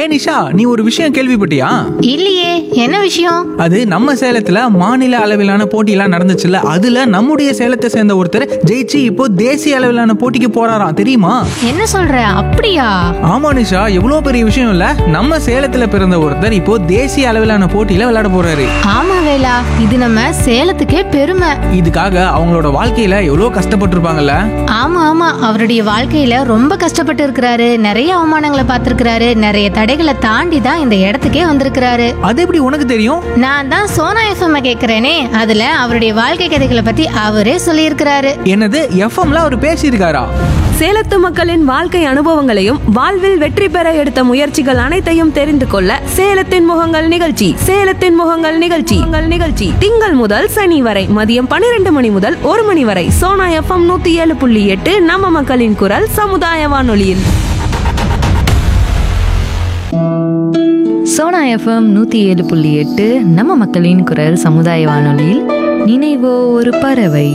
ஹே நிஷா நீ ஒரு விஷயம் கேள்விப்பட்டியா இல்லையே என்ன விஷயம் அது நம்ம சேலத்துல மாநில அளவிலான போட்டியெல்லாம் நடந்துச்சுல்ல அதுல நம்முடைய சேலத்தை சேர்ந்த ஒருத்தர் ஜெயிச்சு இப்போ தேசிய அளவிலான போட்டிக்கு போறாராம் தெரியுமா என்ன சொல்ற அப்படியா ஆமா நிஷா எவ்வளோ பெரிய விஷயம் இல்ல நம்ம சேலத்துல பிறந்த ஒருத்தர் இப்போ தேசிய அளவிலான போட்டியில விளையாட போறாரு ஆமா வேலா இது நம்ம சேலத்துக்கே பெருமை இதுக்காக அவங்களோட வாழ்க்கையில எவ்வளோ கஷ்டப்பட்டிருப்பாங்கல்ல ஆமா ஆமா அவருடைய வாழ்க்கையில ரொம்ப கஷ்டப்பட்டு இருக்கிறாரு நிறைய அவமானங்களை பார்த்திருக்கிறாரு நிறைய தடைகளை தாண்டி தான் இந்த இடத்துக்கே வந்திருக்கிறாரு அது எப்படி உனக்கு தெரியும் நான் தான் சோனா எஃப்எம் கேக்குறேனே அதுல அவருடைய வாழ்க்கை கதைகளை பத்தி அவரே சொல்லியிருக்கிறாரு என்னது எஃப்எம்ல அவர் பேசியிருக்காரா சேலத்து மக்களின் வாழ்க்கை அனுபவங்களையும் வாழ்வில் வெற்றி பெற எடுத்த முயற்சிகள் அனைத்தையும் தெரிந்து கொள்ள சேலத்தின் முகங்கள் நிகழ்ச்சி சேலத்தின் முகங்கள் நிகழ்ச்சி உங்கள் நிகழ்ச்சி திங்கள் முதல் சனி வரை மதியம் பன்னிரண்டு மணி முதல் ஒரு மணி வரை சோனா எஃப்எம் நூத்தி ஏழு புள்ளி எட்டு நம்ம மக்களின் குரல் சமுதாய வானொலியில் சோனா எஃப்எம் நூற்றி ஏழு புள்ளி எட்டு நம்ம மக்களின் குரல் சமுதாய வானொலியில் நினைவோ ஒரு பறவை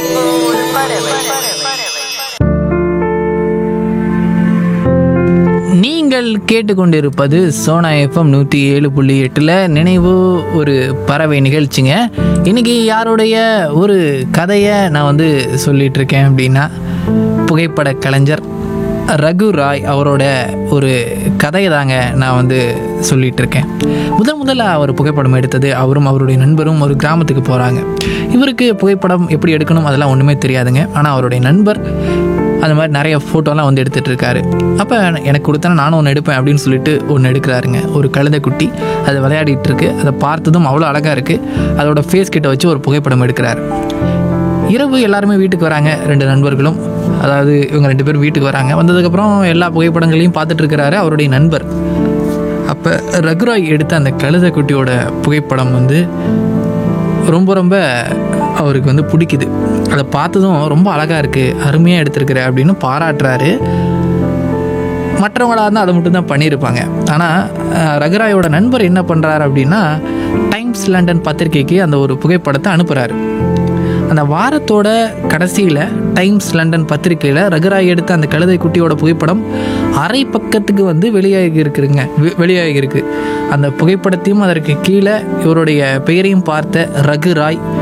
நீங்கள் கேட்டுக்கொண்டிருப்பது சோனா எஃப்எம் நூற்றி ஏழு புள்ளி எட்டில் நினைவு ஒரு பறவை நிகழ்ச்சிங்க இன்னைக்கு யாருடைய ஒரு கதையை நான் வந்து சொல்லிட்டு இருக்கேன் அப்படின்னா புகைப்பட கலைஞர் ரகு ராய் அவரோட ஒரு கதையை தாங்க நான் வந்து சொல்லிட்டு இருக்கேன் முதல் முதல்ல அவர் புகைப்படம் எடுத்தது அவரும் அவருடைய நண்பரும் ஒரு கிராமத்துக்கு போகிறாங்க இவருக்கு புகைப்படம் எப்படி எடுக்கணும் அதெல்லாம் ஒன்றுமே தெரியாதுங்க ஆனால் அவருடைய நண்பர் அந்த மாதிரி நிறைய ஃபோட்டோலாம் வந்து எடுத்துகிட்டு இருக்காரு அப்போ எனக்கு கொடுத்தா நானும் ஒன்று எடுப்பேன் அப்படின்னு சொல்லிட்டு ஒன்று எடுக்கிறாருங்க ஒரு கழுதை குட்டி அது விளையாடிட்டு இருக்கு அதை பார்த்ததும் அவ்வளோ அழகாக இருக்குது அதோட ஃபேஸ் கிட்ட வச்சு ஒரு புகைப்படம் எடுக்கிறாரு இரவு எல்லாருமே வீட்டுக்கு வராங்க ரெண்டு நண்பர்களும் அதாவது இவங்க ரெண்டு பேரும் வீட்டுக்கு வராங்க வந்ததுக்கப்புறம் எல்லா புகைப்படங்களையும் பார்த்துட்டு இருக்கிறாரு அவருடைய நண்பர் அப்போ ரகுராய் எடுத்த அந்த கழுதை குட்டியோட புகைப்படம் வந்து ரொம்ப ரொம்ப அவருக்கு வந்து பிடிக்குது அதை பார்த்ததும் ரொம்ப அழகாக இருக்குது அருமையாக எடுத்திருக்கிற அப்படின்னு பாராட்டுறாரு மற்றவங்களாக இருந்தால் அதை மட்டும் தான் பண்ணியிருப்பாங்க ஆனால் ரகுராயோட நண்பர் என்ன பண்ணுறாரு அப்படின்னா டைம்ஸ் லண்டன் பத்திரிக்கைக்கு அந்த ஒரு புகைப்படத்தை அனுப்புகிறாரு அந்த வாரத்தோட கடைசியில் டைம்ஸ் லண்டன் பத்திரிக்கையில் ரகுராய் எடுத்த அந்த கழுதை குட்டியோட புகைப்படம் அரை பக்கத்துக்கு வந்து வெளியாகி இருக்குதுங்க வெ- வெளியாகி இருக்கு அந்த புகைப்படத்தையும் அதற்கு கீழே இவருடைய பெயரையும் பார்த்த ரகுராய்